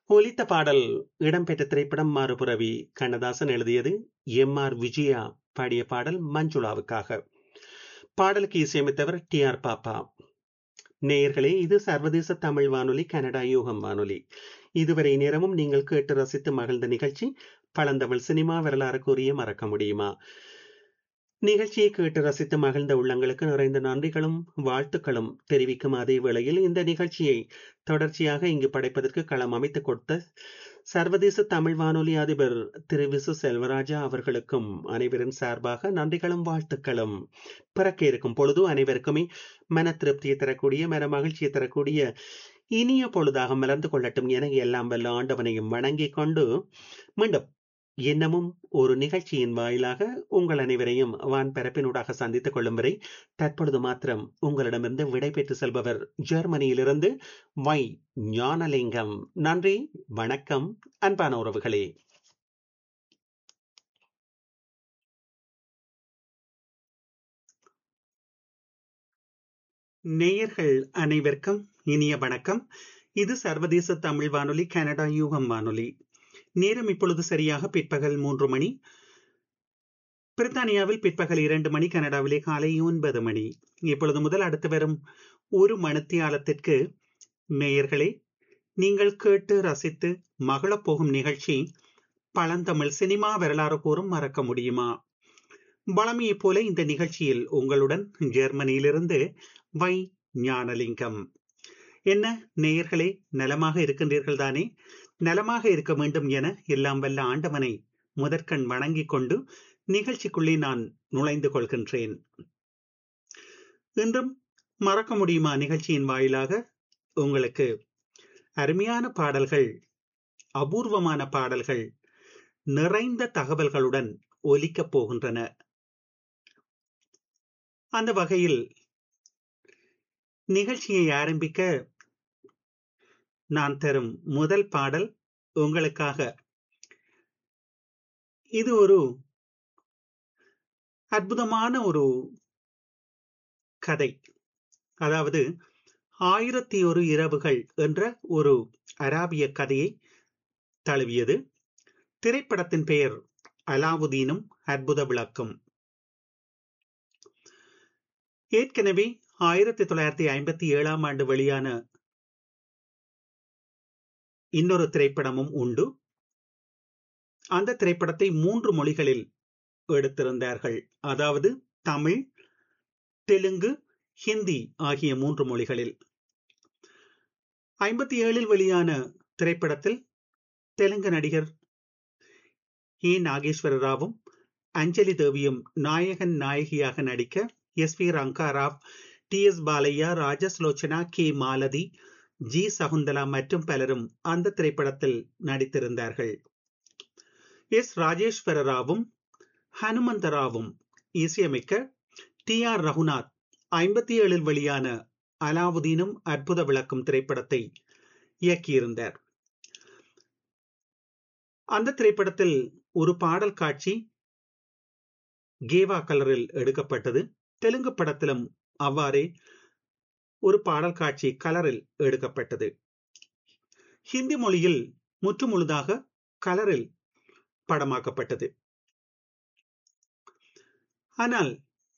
ஒலித்த பாடல் இடம்பெற்ற திரைப்படம் மாறுபுறவி கண்ணதாசன் எழுதியது எம் ஆர் விஜயா பாடிய பாடல் மஞ்சுளாவுக்காக பாடலுக்கு இசையமைத்தவர் டி ஆர் பாப்பா நேயர்களே இது சர்வதேச தமிழ் வானொலி கனடா யூகம் வானொலி இதுவரை நேரமும் நீங்கள் கேட்டு ரசித்து மகிழ்ந்த நிகழ்ச்சி பழந்தமிழ் சினிமா வரலாறு கூறிய மறக்க முடியுமா நிகழ்ச்சியை கேட்டு ரசித்து மகிழ்ந்த உள்ளங்களுக்கு நிறைந்த நன்றிகளும் வாழ்த்துக்களும் தெரிவிக்கும் அதே வேளையில் இந்த நிகழ்ச்சியை தொடர்ச்சியாக இங்கு படைப்பதற்கு களம் அமைத்துக் கொடுத்த சர்வதேச தமிழ் வானொலி அதிபர் திரு விசு செல்வராஜா அவர்களுக்கும் அனைவரின் சார்பாக நன்றிகளும் வாழ்த்துக்களும் பிறக்க இருக்கும் பொழுது அனைவருக்குமே மன திருப்தியை தரக்கூடிய மன மகிழ்ச்சியை தரக்கூடிய இனிய பொழுதாக மலர்ந்து கொள்ளட்டும் என எல்லாம் வல்ல ஆண்டவனையும் வணங்கிக் கொண்டு மீண்டும் இன்னமும் ஒரு நிகழ்ச்சியின் வாயிலாக உங்கள் அனைவரையும் வான் பரப்பினூடாக சந்தித்துக் கொள்ளும் வரை தற்பொழுது மாத்திரம் உங்களிடமிருந்து விடைபெற்று செல்பவர் ஜெர்மனியிலிருந்து வை ஞானலிங்கம் நன்றி வணக்கம் அன்பான உறவுகளே நேயர்கள் அனைவருக்கும் இனிய வணக்கம் இது சர்வதேச தமிழ் வானொலி கனடா யூகம் வானொலி நேரம் இப்பொழுது சரியாக பிற்பகல் மூன்று மணி பிரித்தானியாவில் பிற்பகல் இரண்டு மணி கனடாவிலே காலை ஒன்பது மணி இப்பொழுது முதல் அடுத்து வரும் ஒரு மணித்தியாலத்திற்கு நேயர்களே நீங்கள் கேட்டு ரசித்து மகளப் போகும் நிகழ்ச்சி பழந்தமிழ் சினிமா வரலாறு கூறும் மறக்க முடியுமா வளமையைப் போல இந்த நிகழ்ச்சியில் உங்களுடன் ஜெர்மனியிலிருந்து வை ஞானலிங்கம் என்ன நேயர்களே நலமாக இருக்கின்றீர்கள் தானே நலமாக இருக்க வேண்டும் என எல்லாம் வல்ல ஆண்டவனை முதற்கண் வணங்கிக் கொண்டு நிகழ்ச்சிக்குள்ளே நான் நுழைந்து கொள்கின்றேன் இன்றும் மறக்க முடியுமா நிகழ்ச்சியின் வாயிலாக உங்களுக்கு அருமையான பாடல்கள் அபூர்வமான பாடல்கள் நிறைந்த தகவல்களுடன் ஒலிக்கப் போகின்றன அந்த வகையில் நிகழ்ச்சியை ஆரம்பிக்க நான் தரும் முதல் பாடல் உங்களுக்காக இது ஒரு அற்புதமான ஒரு கதை அதாவது ஆயிரத்தி ஒரு இரவுகள் என்ற ஒரு அராபிய கதையை தழுவியது திரைப்படத்தின் பெயர் அலாவுதீனும் அற்புத விளக்கம் ஏற்கனவே ஆயிரத்தி தொள்ளாயிரத்தி ஐம்பத்தி ஏழாம் ஆண்டு வெளியான இன்னொரு திரைப்படமும் உண்டு அந்த திரைப்படத்தை மூன்று மொழிகளில் எடுத்திருந்தார்கள் அதாவது தமிழ் தெலுங்கு ஹிந்தி ஆகிய மூன்று மொழிகளில் ஐம்பத்தி ஏழில் வெளியான திரைப்படத்தில் தெலுங்கு நடிகர் ஏ நாகேஸ்வர ராவும் அஞ்சலி தேவியும் நாயகன் நாயகியாக நடிக்க S P Rangarao T S Balaiah Rajasulochana K Malathi G Sakunthala மற்றும் பலரும் அந்த திரைப்படத்தில் நடித்திருந்தார்கள் எஸ் ராஜேஸ்வர ராவும் ஹனுமந்தராவும் இசையமைக்க டி ஆர் ரகுநாத் ஐம்பத்தி ஏழில் வெளியான அலாவுதீனும் அற்புத விளக்கும் திரைப்படத்தை இயக்கியிருந்தார் அந்த திரைப்படத்தில் ஒரு பாடல் காட்சி கேவா கலரில் எடுக்கப்பட்டது தெலுங்கு படத்திலும் அவ்வாறே ஒரு பாடல் காட்சி கலரில் எடுக்கப்பட்டது ஹிந்தி மொழியில் முற்றுமுழுதாக கலரில் படமாக்கப்பட்டது ஆனால்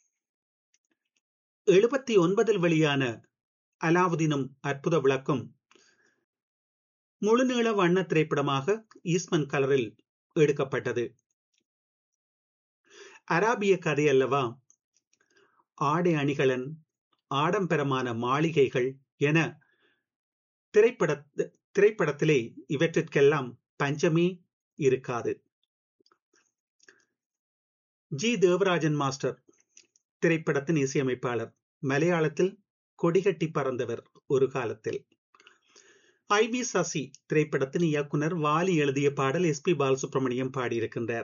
எழுபத்தி ஒன்பதில் வெளியான அலாவுதீனும் அற்புத விளக்கம் முழுநீள வண்ண திரைப்படமாக ஈஸ்மன் கலரில் எடுக்கப்பட்டது அராபிய கதை அல்லவா ஆடை அணிகலன் ஆடம்பரமான மாளிகைகள் என திரைப்பட திரைப்படத்திலே இவற்றிற்கெல்லாம் பஞ்சமே இருக்காது ஜி தேவராஜன் மாஸ்டர் திரைப்படத்தின் இசையமைப்பாளர் மலையாளத்தில் கொடிகட்டி பறந்தவர் ஒரு காலத்தில் ஐ வி சசி திரைப்படத்தின் இயக்குனர் வாலி எழுதிய பாடல் எஸ் பி பாலசுப்ரமணியம் பாடியிருக்கின்றார்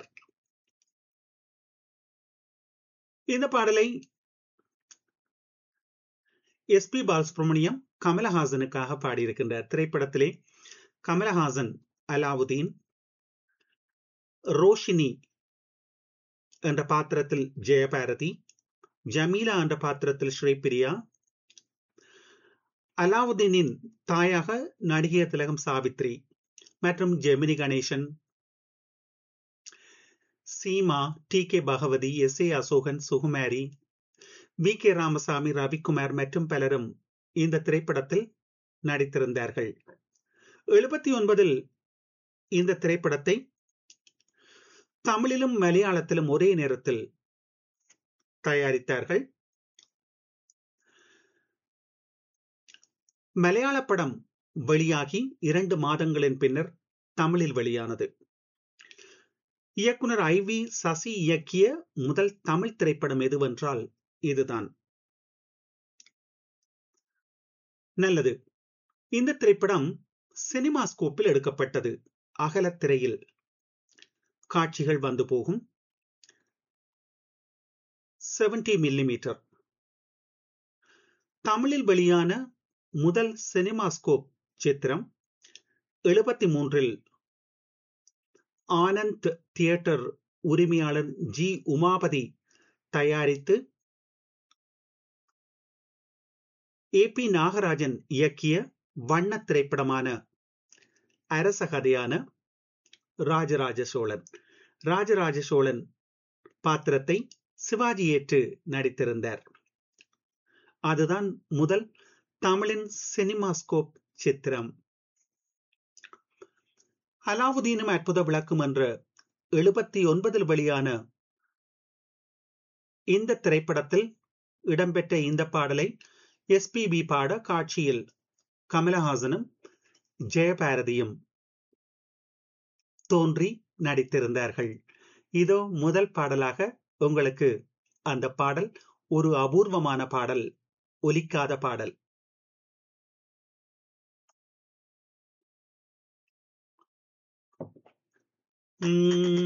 இந்த பாடலை எஸ் பி பாலசுப்ரமணியம் கமலஹாசனுக்காக பாடியிருக்கின்றார் திரைப்படத்திலே கமலஹாசன் அலாவுதீன் ரோஷினி என்ற பாத்திரத்தில் ஜெயபாரதி ஜமீலா என்ற பாத்திரத்தில் ஸ்ரீபிரியா அலாவுதீனின் தாயாக நடிகை திலகம் சாவித்ரி மற்றும் Gemini Ganesan Seema T K Bhagavathi S A Asokan Sukumari V K Ramasamy Ravikumar மற்றும் பலரும் இந்த திரைப்படத்தில் நடித்திருந்தார்கள் எழுபத்தி ஒன்பதில் இந்த திரைப்படத்தை தமிழிலும் மலையாளத்திலும் ஒரே நேரத்தில் தயாரித்தார்கள் மலையாள படம் வெளியாகி இரண்டு மாதங்களின் பின்னர் தமிழில் வெளியானது இயக்குனர் ஐ வி சசி இயக்கிய முதல் தமிழ் திரைப்படம் எதுவென்றால் இதுதான் நல்லது இந்த திரைப்படம் சினிமா ஸ்கோப்பில் எடுக்கப்பட்டது அகலத்திரையில் காட்சிகள் வந்து போகும் செவன்டி மில்லிமீட்டர் தமிழில் வெளியான முதல் சினிமாஸ்கோப் சித்திரம் எழுபத்தி மூன்றில் ஆனந்த் தியேட்டர் உரிமையாளர் ஜி உமாபதி தயாரித்து ஏ பி நாகராஜன் இயக்கிய வண்ண திரைப்படமான அரச கதையான ராஜராஜ சோழன் ராஜராஜ சோழன் பாத்திரத்தை சிவாஜி ஏற்று நடித்திருந்தார் அதுதான் முதல் தமிழின் சினிமாஸ்கோப் சித்திரம் அலாவுதீனும் அற்புத விளக்கும் என்ற எழுபத்தி ஒன்பதில் வெளியான இந்த திரைப்படத்தில் இடம்பெற்ற இந்த பாடலை எஸ்பிபி பாட காட்சியில் கமலஹாசனும் ஜெயபாரதியும் தோன்றி நடித்திருந்தார்கள் இதோ முதல் பாடலாக உங்களுக்கு அந்த பாடல் ஒரு அபூர்வமான பாடல் ஒலிக்காத பாடல் உம்